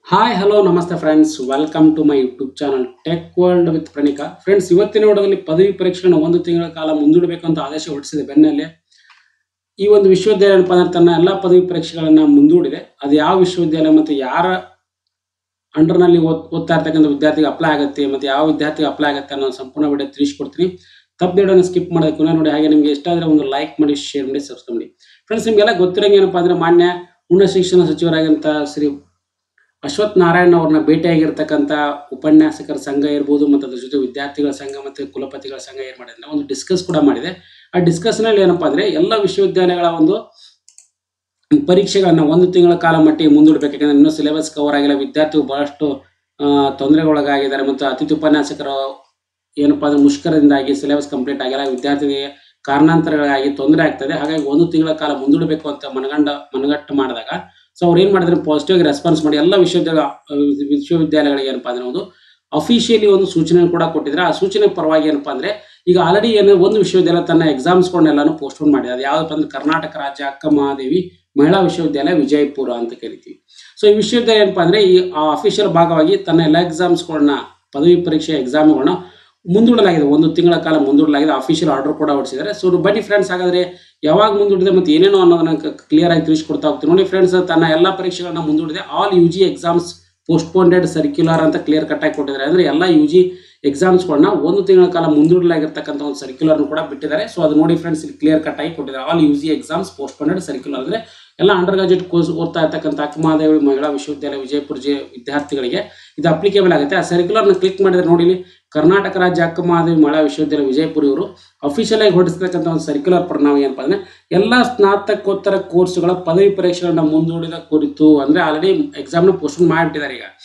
hi hello ನಮಸ್ತೆ friends welcome to my YouTube channel tech world with Praneeka friends ಇವತ್ತಿನ ವಿಡಿಯೋದಲ್ಲಿ ಪದವಿ ಪರೀಕ್ಷೆಗಳನ್ನು ಒಂದು ತಿಂಗಳ ಕಾಲ ಮುಂದೂಡಬೇಕು ಅಂತ ಆದೇಶ ಹೊರಡಿಸಿದೆ ಬೆನ್ನಲ್ಲೇ ಈ ಒಂದು ವಿಶ್ವವಿದ್ಯಾಲಯ ಏನಪ್ಪ ಅಂದ್ರೆ ತನ್ನ ಎಲ್ಲ ಪದವಿ ಪರೀಕ್ಷೆಗಳನ್ನ ಮುಂದೂಡಿದೆ ಅದು ಯಾವ ವಿಶ್ವವಿದ್ಯಾಲಯ ಮತ್ತು ಯಾರ ಅಂಡರ್ನಲ್ಲಿ ಓದ್ ಓದ್ತಾ ಇರ್ತಕ್ಕಂಥ ವಿದ್ಯಾರ್ಥಿಗೆ ಅಪ್ಲೈ ಆಗುತ್ತೆ ಮತ್ತು ಯಾವ ವಿದ್ಯಾರ್ಥಿಗೆ ಅಪ್ಲೈ ಆಗುತ್ತೆ ಅನ್ನೋ ಸಂಪೂರ್ಣ ವಿಡಿಯೋ ತಿಳಿಸ್ಕೊಡ್ತೀನಿ ತಪ್ಪು ವಿಡಿಯೋನ ಸ್ಕಿಪ್ ಮಾಡೋದಕ್ಕೆ ಪುನಃ ನೋಡಿ ಹಾಗೆ ನಿಮಗೆ ಇಷ್ಟ ಆದರೆ ಒಂದು ಲೈಕ್ ಮಾಡಿ ಶೇರ್ ಮಾಡಿ ಸಬ್ಸ್ಕ್ರೈಬ್ ಮಾಡಿ ಫ್ರೆಂಡ್ಸ್ ನಿಮಗೆಲ್ಲ ಗೊತ್ತಿರಂಗೆ ಏನಪ್ಪ ಅಂದ್ರೆ ಮಾನ್ಯ ಉನ್ನತ ಶಿಕ್ಷಣ ಸಚಿವರಾಗಿಂತ ಶ್ರೀ ಅಶ್ವಥ್ ನಾರಾಯಣ್ ಅವ್ರನ್ನ ಭೇಟಿಯಾಗಿರ್ತಕ್ಕಂಥ ಉಪನ್ಯಾಸಕರ ಸಂಘ ಇರ್ಬೋದು ಮತ್ತು ಅದ್ರ ಜೊತೆ ವಿದ್ಯಾರ್ಥಿಗಳ ಸಂಘ ಮತ್ತು ಕುಲಪತಿಗಳ ಸಂಘ ಏನು ಮಾಡಿದೆ ಅಂದ್ರೆ ಒಂದು ಡಿಸ್ಕಸ್ ಕೂಡ ಮಾಡಿದೆ ಆ ಡಿಸ್ಕಸ್ನಲ್ಲಿ ಏನಪ್ಪಾ ಅಂದ್ರೆ ಎಲ್ಲ ವಿಶ್ವವಿದ್ಯಾಲಯಗಳ ಒಂದು ಪರೀಕ್ಷೆಗಳನ್ನ ಒಂದು ತಿಂಗಳ ಕಾಲ ಮಟ್ಟಿಗೆ ಮುಂದೂಡಬೇಕು ಯಾಕಂದ್ರೆ ಇನ್ನೂ ಸಿಲೆಬಸ್ ಕವರ್ ಆಗಿಲ್ಲ ವಿದ್ಯಾರ್ಥಿಗಳು ಬಹಳಷ್ಟು ಆ, ತೊಂದರೆಗೊಳಗಾಗಿದ್ದಾರೆ ಮತ್ತು ಅತಿಥಿ ಉಪನ್ಯಾಸಕರು ಏನಪ್ಪಾ ಅಂದ್ರೆ ಮುಷ್ಕರದಿಂದಾಗಿ ಸಿಲೆಬಸ್ ಕಂಪ್ಲೀಟ್ ಆಗಿಲ್ಲ ವಿದ್ಯಾರ್ಥಿಗೆ ಕಾರಣಾಂತರಗಳಾಗಿ ತೊಂದರೆ ಆಗ್ತದೆ ಹಾಗಾಗಿ ಒಂದು ತಿಂಗಳ ಕಾಲ ಮುಂದೂಡಬೇಕು ಅಂತ ಮನಗಂಡ ಮನಗಟ್ಟು ಮಾಡಿದಾಗ ಸೊ ಅವ್ರು ಏನ್ ಮಾಡಿದ್ರೆ ಪಾಸಿಟಿವ್ ಆಗಿ ರೆಸ್ಪಾನ್ಸ್ ಮಾಡಿ ಎಲ್ಲ ವಿಶ್ವವಿದ್ಯಾಲಯ ವಿಶ್ವವಿದ್ಯಾಲಯಗಳಿಗೆ ಏನಪ್ಪಾ ಅಂದ್ರೆ ಒಂದು ಅಫಿಷಿಯಲಿ ಒಂದು ಸೂಚನೆ ಕೂಡ ಕೊಟ್ಟಿದ್ರೆ ಆ ಸೂಚನೆ ಪರವಾಗಿ ಏನಪ್ಪಾ ಅಂದ್ರೆ ಈಗ ಆಲ್ರೆಡಿ ಏನು ಒಂದು ವಿಶ್ವವಿದ್ಯಾಲಯ ತನ್ನ ಎಕ್ಸಾಮ್ಸ್ಗಳನ್ನೆಲ್ಲಾನು ಪೋಸ್ಟ್ಪೋನ್ ಮಾಡಿದೆ ಅದು ಯಾವ್ದಪ್ಪ ಅಂದ್ರೆ ಕರ್ನಾಟಕ ರಾಜ್ಯ ಅಕ್ಕ ಮಹಾದೇವಿ ಮಹಿಳಾ ವಿಶ್ವವಿದ್ಯಾಲಯ ವಿಜಯಪುರ ಅಂತ ಕರಿತೀವಿ ಸೊ ಈ ವಿಶ್ವವಿದ್ಯಾಲಯ ಏನಪ್ಪಾ ಅಂದ್ರೆ ಈ ಅಫಿಷಿಯಲ್ ಭಾಗವಾಗಿ ತನ್ನ ಎಲ್ಲ ಎಕ್ಸಾಮ್ಸ್ಗಳನ್ನ ಪದವಿ ಪರೀಕ್ಷೆ ಎಕ್ಸಾಮ್ಗಳನ್ನ ಮುಂದೂಡಲಾಗಿದೆ ಒಂದು ತಿಂಗಳ ಕಾಲ ಮುಂದೂಡಲಾಗಿದೆ ಅಫಿಷಿಯಲ್ ಆರ್ಡರ್ ಕೂಡ ಹೊರಡಿಸಿದ್ದಾರೆ ಸೊ ಬನ್ನಿ ಫ್ರೆಂಡ್ಸ್ ಹಾಗಾದ್ರೆ ಯಾವಾಗ ಮುಂದೂಡಿದೆ ಮತ್ತು ಏನೇನೋ ಅನ್ನೋದನ್ನ ಕ್ಲಿಯರ್ ಆಗಿ ತಿಳಿಸ್ಕೊಡ್ತಾ ಹೋಗ್ತೀನಿ ನೋಡಿ ಫ್ರೆಂಡ್ಸ್ ತನ್ನ ಎಲ್ಲ ಪರೀಕ್ಷೆಗಳನ್ನ ಮುಂದೂಡಿದೆ all U G exams postponed circular ಅಂತ ಕ್ಲಿಯರ್ ಕಟ್ ಆಗಿ ಕೊಟ್ಟಿದ್ದಾರೆ ಅಂದ್ರೆ ಎಲ್ಲ ಯು ಜಿ ಎಕ್ಸಾಮ್ಸ್ಗಳನ್ನ ಒಂದು ತಿಂಗಳ ಕಾಲ ಮುಂದೂಡಲಾಗಿರ್ತಕ್ಕಂಥ ಒಂದು ಸರ್ಕ್ಯುಲರ್ ಕೂಡ ಬಿಟ್ಟಿದ್ದಾರೆ ಸೊ ಅದು ನೋಡಿ ಫ್ರೆಂಡ್ಸ್ ಇಲ್ಲಿ ಕ್ಲಿಯರ್ ಕಟ್ ಆಗಿ ಕೊಟ್ಟಿದ್ದಾರೆ all U G exams postponed circular ಅಂದ್ರೆ ಎಲ್ಲ ಅಂಡರ್ ಗ್ರಾಜುಯೇಟ್ ಕೋರ್ಸ್ ಓದ್ತಾ ಇರ್ತಕ್ಕಂಥ ಅಕ್ಕಮಹಾದೇವಿ ಮಹಿಳಾ ವಿಶ್ವವಿದ್ಯಾಲಯ ವಿಜಯಪುರ ಜಿ ವಿದ್ಯಾರ್ಥಿಗಳಿಗೆ ಇದು ಅಪ್ಲಿಕೇಬಲ್ ಆಗುತ್ತೆ ಆ ಸರ್ಕ್ಯುಲರ್ನ ಕ್ಲಿಕ್ ಮಾಡಿದ್ರೆ ನೋಡಿ ಇಲ್ಲಿ ಕರ್ನಾಟಕ ರಾಜ್ಯ ಅಕ್ಕಮಹಾದೇವಿ ಮಹಿಳಾ ವಿಶ್ವವಿದ್ಯಾಲಯ ವಿಜಯಪುರ ಇವರು ಅಫಿಷಿಯಲ್ ಆಗಿ ಹೊರಡಿಸ್ತಕ್ಕಂಥ ಒಂದು ಸರ್ಕ್ಯುಲರ್ ಪರಿಣಾಮ ಏನಪ್ಪ ಅಂದ್ರೆ ಎಲ್ಲ ಸ್ನಾತಕೋತ್ತರ ಕೋರ್ಸ್ಗಳ ಪದವಿ ಪರೀಕ್ಷೆಗಳನ್ನ ಮುಂದೂಡಿದ ಕುರಿತು ಅಂದ್ರೆ ಆಲ್ರೆಡಿ ಎಕ್ಸಾಮ್ನ ಪೋಸ್ಟ್ಪೋನ್ ಮಾಡಿಬಿಟ್ಟಿದ್ದಾರೆ ಈಗ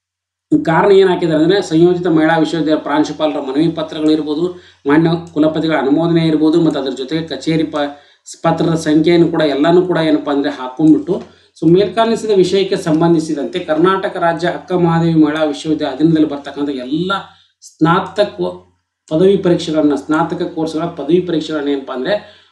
ಕಾರಣ ಏನು ಹಾಕಿದ್ದಾರೆ ಅಂದರೆ ಸಂಯೋಜಿತ ಮಹಿಳಾ ವಿಶ್ವವಿದ್ಯಾಲಯ ಪ್ರಾಂಶುಪಾಲರ ಮನವಿ ಪತ್ರಗಳಿರ್ಬೋದು ಮಾನ್ಯ ಕುಲಪತಿಗಳ ಅನುಮೋದನೆ ಇರ್ಬೋದು ಮತ್ತು ಅದ್ರ ಜೊತೆಗೆ ಕಚೇರಿ ಪ ಪತ್ರದ ಸಂಖ್ಯೆಯನ್ನು ಕೂಡ ಎಲ್ಲನೂ ಕೂಡ ಏನಪ್ಪಾ ಅಂದರೆ ಹಾಕೊಂಡ್ಬಿಟ್ಟು ಸೊ ಮೇಲ್ಕಾಣಿಸಿದ ವಿಷಯಕ್ಕೆ ಸಂಬಂಧಿಸಿದಂತೆ ಕರ್ನಾಟಕ ರಾಜ್ಯ ಅಕ್ಕ ಮಹಾದೇವಿ ಮಹಿಳಾ ವಿಶ್ವವಿದ್ಯಾಲಯ ಅಧೀನದಲ್ಲಿ ಬರ್ತಕ್ಕಂಥ ಎಲ್ಲ ಸ್ನಾತಕ ಪದವಿ ಪರೀಕ್ಷೆಗಳನ್ನ ಸ್ನಾತಕ ಕೋರ್ಸ್ಗಳ ಪದವಿ ಪರೀಕ್ಷೆಗಳನ್ನ ಏನಪ್ಪಾ ಅಂದರೆ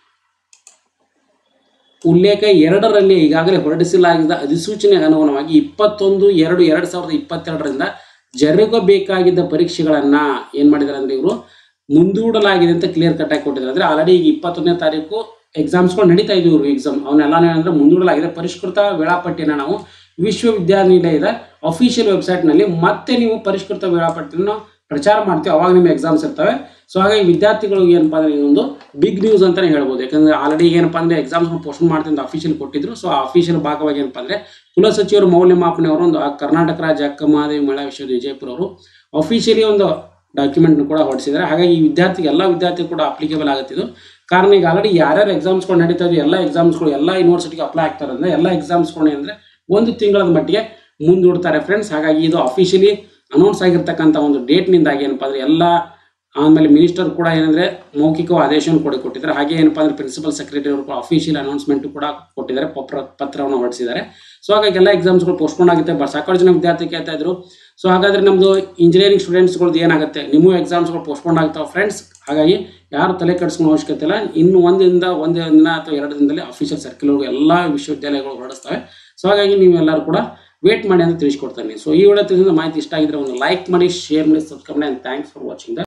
ಉಲ್ಲೇಖ ಎರಡರಲ್ಲಿ ಈಗಾಗಲೇ ಹೊರಡಿಸಲಾಗಿದ್ದ ಅಧಿಸೂಚನೆಗೆ ಅನುಗುಣವಾಗಿ ಇಪ್ಪತ್ತೊಂದು ಎರಡು ಎರಡು ಸಾವಿರದ ಇಪ್ಪತ್ತೆರಡರಿಂದ ಜರುಗಬೇಕಾಗಿದ್ದ ಪರೀಕ್ಷೆಗಳನ್ನ ಏನ್ ಮಾಡಿದ್ದಾರೆ ಅಂದ್ರೆ ಇವರು ಮುಂದೂಡಲಾಗಿದೆ ಅಂತ ಕ್ಲಿಯರ್ ಕಟ್ ಆಗಿ ಕೊಟ್ಟಿದ್ದಾರೆ ಅಂದ್ರೆ ಆಲ್ರೆಡಿ ಈಗ ಇಪ್ಪತ್ತೊಂದನೇ ತಾರೀಕು ಎಕ್ಸಾಮ್ಸ್ಗಳು ನಡೀತಾ ಇದ್ವು ಇವರು ಎಕ್ಸಾಮ್ ಅವನ್ನೆಲ್ಲ ಏನಂದ್ರೆ ಮುಂದೂಡಲಾಗಿದೆ ಪರಿಷ್ಕೃತ ವೇಳಾಪಟ್ಟಿನ ನಾವು ವಿಶ್ವವಿದ್ಯಾನಿಲಯದ ಅಫಿಷಿಯಲ್ ವೆಬ್ಸೈಟ್ನಲ್ಲಿ ಮತ್ತೆ ನೀವು ಪರಿಷ್ಕೃತ ವೇಳಾಪಟ್ಟಿಯನ್ನು ಪ್ರಚಾರ ಮಾಡ್ತೀವಿ ಅವಾಗ ನಿಮ್ಮ ಎಕ್ಸಾಮ್ಸ್ ಇರ್ತವೆ ಸೊ ಹಾಗಾಗಿ ವಿದ್ಯಾರ್ಥಿಗಳು ಏನಪ್ಪಾ ಅಂದ್ರೆ ಇದೊಂದು ಬಿಗ್ ನ್ಯೂಸ್ ಅಂತಾನೆ ಹೇಳ್ಬೋದು ಯಾಕಂದ್ರೆ ಆಲ್ರೆಡಿ ಏನಪ್ಪಾ ಅಂದ್ರೆ ಎಕ್ಸಾಮ್ಸ್ ಪೋಸ್ಟ್ ಮಾಡ್ತೀನಿ ಅಂತ ಅಫಿಷಿಯಲ್ ಕೊಟ್ಟಿದ್ರು ಸೊ ಆ ಅಫಿಷಿಯಲ್ ಭಾಗವಾಗಿ ಏನಪ್ಪಾ ಅಂದ್ರೆ ಕುಲಸಚಿವರು ಮೌಲ್ಯಮಾಪನ ಅವರು ಒಂದು ಆ ಕರ್ನಾಟಕ ರಾಜ್ಯ ಅಕ್ಕ ಮಹಾದೇವಿ ಮಹಿಳಾ ವಿಶ್ವವಿದ್ಯಾಲಯ ವಿಜಯಪುರ ಅವರು ಅಫಿಷಿಯಲಿ ಒಂದು ಡಾಕ್ಯುಮೆಂಟ್ ಕೂಡ ಹೊರಡಿಸಿದ್ದಾರೆ ಹಾಗಾಗಿ ಈ ವಿದ್ಯಾರ್ಥಿಗೆ ಎಲ್ಲ ವಿದ್ಯಾರ್ಥಿ ಕೂಡ ಅಪ್ಲಿಕೇಬಲ್ ಆಗುತ್ತಿದ್ದು ಕಾರಣ ಈಗ ಆಲ್ರೆಡಿ ಯಾರ್ಯಾರು ಎಕ್ಸಾಮ್ಸ್ಗಳು ನಡೀತಾ ಇದ್ವು ಎಲ್ಲ ಎಕ್ಸಾಮ್ಸ್ಗಳು ಎಲ್ಲ ಯೂನಿವರ್ಸಿಟಿಗೆ ಅಪ್ಲೈ ಆಗ್ತಾರೆ ಅಂದ್ರೆ ಎಲ್ಲ ಎಕ್ಸಾಮ್ಸ್ಗಳು ಅಂದ್ರೆ ಒಂದು ತಿಂಗಳ ಮಟ್ಟಿಗೆ ಮುಂದೂಡ್ತಾರೆ ಫ್ರೆಂಡ್ಸ್ ಹಾಗಾಗಿ ಇದು ಅಫಿಷಿಯಲಿ ಅನೌನ್ಸ್ ಆಗಿರ್ತಕ್ಕಂಥ ಒಂದು ಡೇಟ್ನಿಂದಾಗಿ ಏನಪ್ಪಾ ಅಂದ್ರೆ ಎಲ್ಲ ಆಮೇಲೆ ಮಿನಿಸ್ಟರ್ ಕೂಡ ಏನಂದ್ರೆ ಮೌಖಿಕ ಆದೇಶವನ್ನು ಕೂಡ ಕೊಟ್ಟಿದ್ದಾರೆ ಹಾಗೆ ಏನಪ್ಪಾ ಅಂದ್ರೆ ಪ್ರಿನ್ಸಿಪಲ್ ಸೆಕ್ರೆಟರಿ ಅವರು ಕೂಡ ಅಫಿಷಿಯಲ್ ಅನೌನ್ಸ್ಮೆಂಟ್ ಕೂಡ ಕೊಟ್ಟಿದ್ದಾರೆ ಪತ್ರ ಪತ್ರವನ್ನು ಹೊರಡಿಸಿದ್ದಾರೆ ಸೊ ಹಾಗಾಗಿ ಎಲ್ಲ ಎಕ್ಸಾಮ್ಸ್ಗಳು ಪೋಸ್ಟ್ಪೋನ್ ಆಗುತ್ತೆ ಬಟ್ ಸಾಕಷ್ಟು ಜನ ವಿದ್ಯಾರ್ಥಿ ಕೇಳ್ತಾ ಇದ್ರು ಸೊ ಹಾಗಾದ್ರೆ ನಮ್ದು ಇಂಜಿನಿಯರಿಂಗ್ ಸ್ಟೂಡೆಂಟ್ಸ್ಗಳದ್ದು ಏನಾಗುತ್ತೆ ನಿಮ್ಮ ಎಕ್ಸಾಮ್ಸ್ಗಳು ಪೋಸ್ಟ್ಪೋನ್ ಆಗ್ತಾವೆ ಫ್ರೆಂಡ್ಸ್ ಹಾಗಾಗಿ ಯಾರು ತಲೆ ಕೆಡಿಸ್ಕೊಳ್ಳೋ ಅವಶ್ಯಕತೆ ಇಲ್ಲ ಇನ್ನು ಒಂದಿಂದ ಒಂದು ದಿನ ಅಥವಾ ಎರಡು ದಿನದಲ್ಲಿ ಅಫಿಷಿಯಲ್ ಸರ್ಕ್ಯುಲರ್ ಎಲ್ಲ ವಿಶ್ವವಿದ್ಯಾಲಯಗಳು ಹೊರಡಿಸ್ತವೆ ಸೊ ಹಾಗಾಗಿ ನೀವೆಲ್ಲರೂ ಕೂಡ ವೇಟ್ ಮಾಡಿ ಅಂತ ತಿಳಿಸ್ಕೊಡ್ತಾನೆ ಸೊ ಈ ವಿಡಿಯೋ ತಿಳಿಸಿದ ಮಾಹಿತಿ ಇಷ್ಟ ಆಗಿದ್ರೆ ಒಂದು ಲೈಕ್ ಮಾಡಿ ಶೇರ್ ಮಾಡಿ ಸಬ್ಸ್ಕ್ರೈಬ್ ಮಾಡಿ ಥ್ಯಾಂಕ್ಸ್ ಫಾರ್ ವಾಚಿಂಗ್ ದ